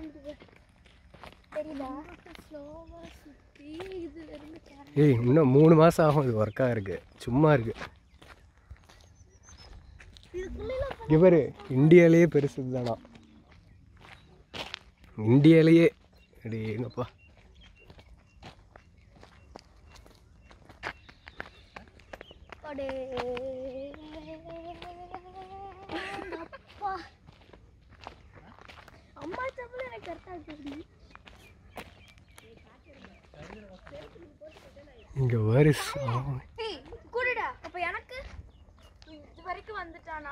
இருக்கு தெரியுதா ஸ்லோவா சுத்தி இதுல இருந்து கேரளா ஏய் இன்னும் மூணு மாதம் ஆகும் இது ஒர்க்காக இருக்கு சும்மா இருக்கு இதுக்குள்ள இவர் இந்தியாலேயே பெருசு தானா இந்தியாலேயே அடி எங்கப்பா அடே அப்பா அம்மா சாப்பிட எனக்கு கரெக்டாக இருக்குது இங்கே வரு சாமி. ஏய் கூடுடா அப்ப எனக்கு இது வரைக்கும் வந்துட்டானா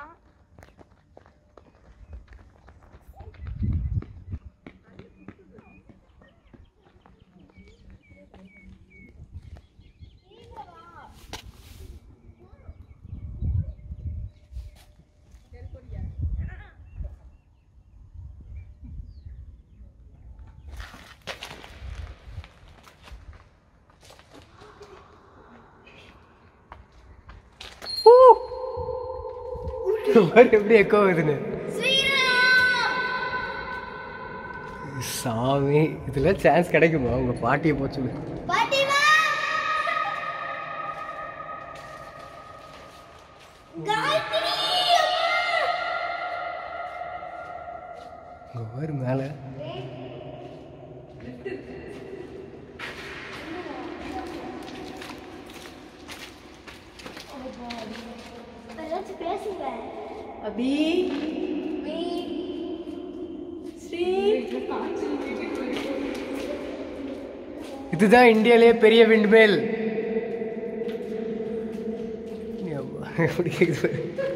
பாரு எப்படி எக்கோ வருதுன்னு சாமி இதுல சான்ஸ் கிடைக்குமா உங்க பாட்டியை போச்சு பாட்டிமா காயத்ரி இங்க பாரு மேல ஏதாச்சும் பேசுங்க அபி ஸ்ரீ இதுதான் இந்தியாலேயே பெரிய விண்ட்மேல் எப்படி கேக்குது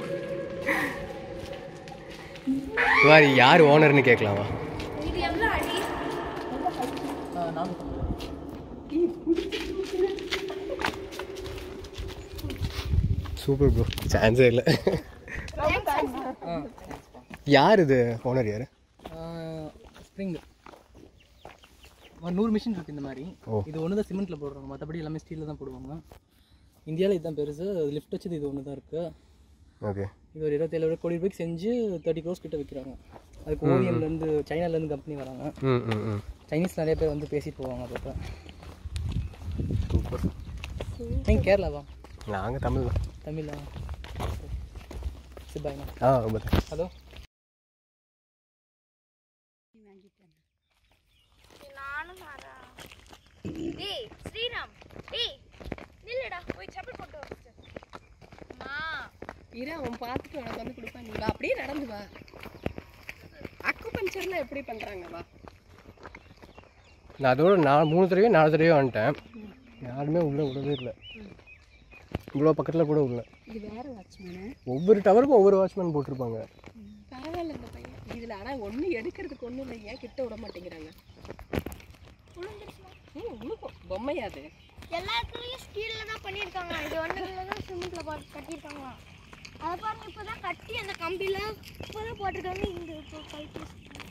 பாரு. வா யார் ஓனர்னு கேட்கலாமா இது எவ்வளோ அடி நான் சூப்பர் ப்ரோ சான்ஸே இல்லை யார் இது ஓனர் யார் ஸ்ப்ரிங் நூறு மிஷின் இருக்குது இந்த மாதிரி ஓ. இது ஒன்று தான் சிமெண்ட்டில் போடுறாங்க மற்றபடி எல்லாமே ஸ்டீலில் தான் போடுவாங்க இந்தியாவில் இதுதான் பெருசு லிஃப்ட் வச்சது இது ஒன்று தான் இருக்குது ஓகே இது ஒரு இருபத்தேழு கோடி ரூபாய்க்கு செஞ்சு தேர்ட்டி க்ரோஸ் கிட்ட விற்கிறாங்க அதுக்கு ஓவியம்லேருந்து சைனாலேருந்து கம்பெனி வராங்க ம் ம் ம் சைனீஸ் நிறைய பேர் வந்து பேசிட்டு போவாங்க அப்பப்போ சூப்பர் நீங்கள் கேரளாவா நாங்கள் தமிழ் தான் தமிழா சிப்பாய்னா ஆ ரொம்ப thanks. ஹலோ நானும் வரேன் டேய் ஸ்ரீராம் டேய் நில்லுடா போய் செப்பல் போட்டு வா first. அம்மா இரு அவன் பார்த்துட்டு உனக்கு வந்து கொடுப்பான் நீ வா அப்படியே நடந்து வா அக்கு பஞ்சர்லாம் எப்படி பண்றாங்க வா நான் அதோட நான் மூணு தடவையோ நாலு தடவையோ வந்துட்டேன் யாருமே உள்ளே விடவே இல்லை இவ்வளோ பக்கத்தில் கூட உள்ள இது வேற வாட்ச்மேனு ஒவ்வொரு டவருக்கும் ஒவ்வொரு வாட்ச்மேன் போட்டிருப்பாங்க பரவாயில்ல இந்த பையன் இதுல ஆனா ஒண்ணு எடுக்கிறதுக்கு ஒண்ணும் இல்லை ஏன் கிட்ட விட மாட்டேங்கிறாங்க ம் உனக்கும் பொம்மையா அது எல்லாத்துலயும் ஸ்டீல்ல தான் பண்ணியிருக்காங்க இது ஒன்றுல தான் சிமெண்ட்ல போட்டு கட்டியிருக்காங்க அதை பாருங்க இப்போதான் கட்டி அந்த கம்பியில இப்போதான் போட்டிருக்காங்க இங்க இப்போ கழட்டி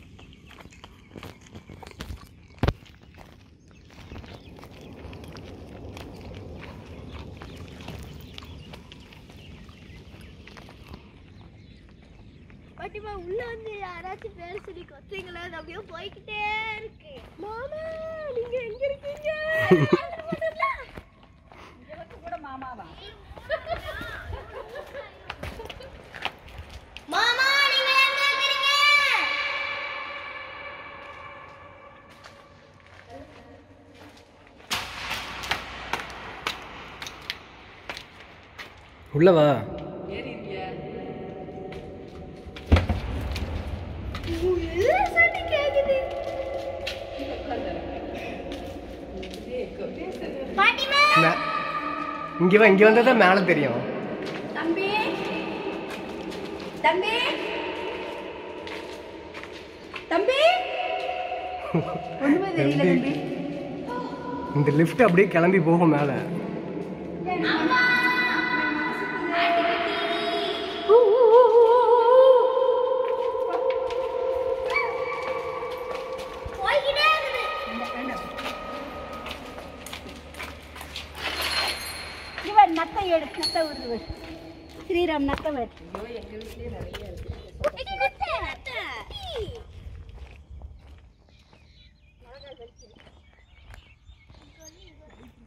பாட்டிமா உள்ள வந்து யாராச்சும் பேர் சொல்லி கொத்தீங்களா அது அப்படியே போய்கிட்டே இருக்கு மாமா நீங்க எங்க இருக்கீங்க மாமா நீங்க எங்க இருக்கீங்க உள்ளவா எல்லாம் சட்டி கேக்குது பாட்டிமா இங்கே வா இங்கே வந்தால் தான் மேலே தெரியும் தம்பி தம்பி தம்பி ஒண்ணுமே தெரியல தம்பி இந்த லிஃப்ட் அப்படியே கிளம்பி போகும் மேலே போய்கிட்டே இருக்குது இவர் நத்தை எடு நத்தை விடுது ஸ்ரீராம் நத்தை விடு குட்டி, குட்டி, நத்தை. இது வந்து இது